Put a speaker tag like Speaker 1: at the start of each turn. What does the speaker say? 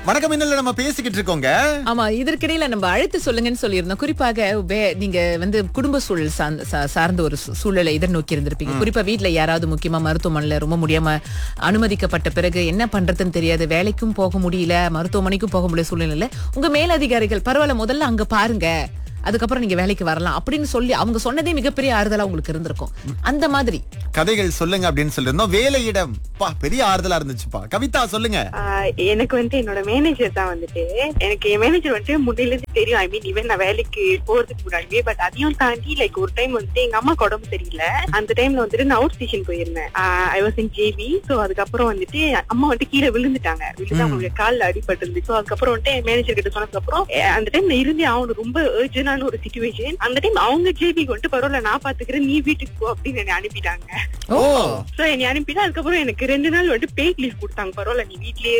Speaker 1: வணக்கம் இன்னல நம்ம பேசிக்கிட்டு இருக்கோங்க
Speaker 2: ஆமா இதற்கிடையில நம்ம அழைத்து சொல்லுங்கன்னு சொல்லியிருந்தோம் குறிப்பாக வே- நீங்க வந்து குடும்ப சூழல் சார்ந்த- சா- சார்ந்த ஒரு சூ- சூழலை எதிர்நோக்கி இருந்திருப்பீங்க குறிப்பா வீட்ல யாராவது முக்கியமா மருத்துவமனையில ரொம்ப முடியாம அனுமதிக்கப்பட்ட பிறகு என்ன பண்றதுன்னு தெரியாது வேலைக்கும் போக முடியல மருத்துவமனைக்கும் போக முடியல சூழ்நிலை உங்க மேலதிகாரிகள் பரவாயில்ல முதல்ல அங்க பாருங்க அதுக்கப்புறம் நீங்க வேலைக்கு வரலாம் அப்படின்னு சொல்லி அவங்க சொன்னதே மிகப்பெரிய ஆறுதலா உங்களுக்கு இருந்திருக்கும் அந்த மாதிரி
Speaker 1: கதைகள் சொல்லுங்க அப்படின்னு சொல்லியிருந்தோம் வேலையிடம் பா பெரிய ஆறுதலா இருந்துச்சுப்பா கவிதா சொல்லுங்க
Speaker 3: ஆஹ் எனக்கு வந்து என்னோட மேனேஜர் தான் வந்துட்டு எனக்கு என் மேனேஜர் வந்துட்டு முன்னில இருந்து தெரியும் ஐ மீன் இவன் நான் வேலைக்கு போறதுக்கு முன்னாடியே பட் அதையும் தாண்டி லைக் ஒரு டைம் வந்துட்டு எங்க அம்மாக்கு உடம்பு சரியில்லை அந்த டைம்ல வந்துட்டு நான் அவுட் ஸ்டேஷன் போயிருந்தேன் I was in JB so அதுக்கப்புறம் வந்துட்டு அம்மா வந்துட்டு கீழே விழுந்துட்டாங்க விழுந்து அவங்களுக்கு கால்ல அடிபட்டு இருந்துச்சு So அதுக்கப்புறம் வந்துட்டு என் மேனேஜர் கிட்ட சொன்னதுக்கு அப்புறம் அஹ் அந்த டைம்ல இருந்தே அவனு ரொம்ப அர்ஜென்டான ஒரு சுச்சுவேஷன் அந்த டைம் அவங்க ஜேபிக்கு வந்துட்டு பரவாயில்ல நான் பாத்துக்கிறேன் நீ வீட்டுக்கு போ அப்படின்னு என்னை அனுப்பிட்டாங்க
Speaker 1: ஓ
Speaker 3: சோ என்னை அனுப்பிட்டு அதுக்கப்புறம் எனக்கு ரெண்டு நாள் வந்துட்டு பேக் லீவ் கொடுத்தாங்க பரவாயில்ல நீ வீட்லயே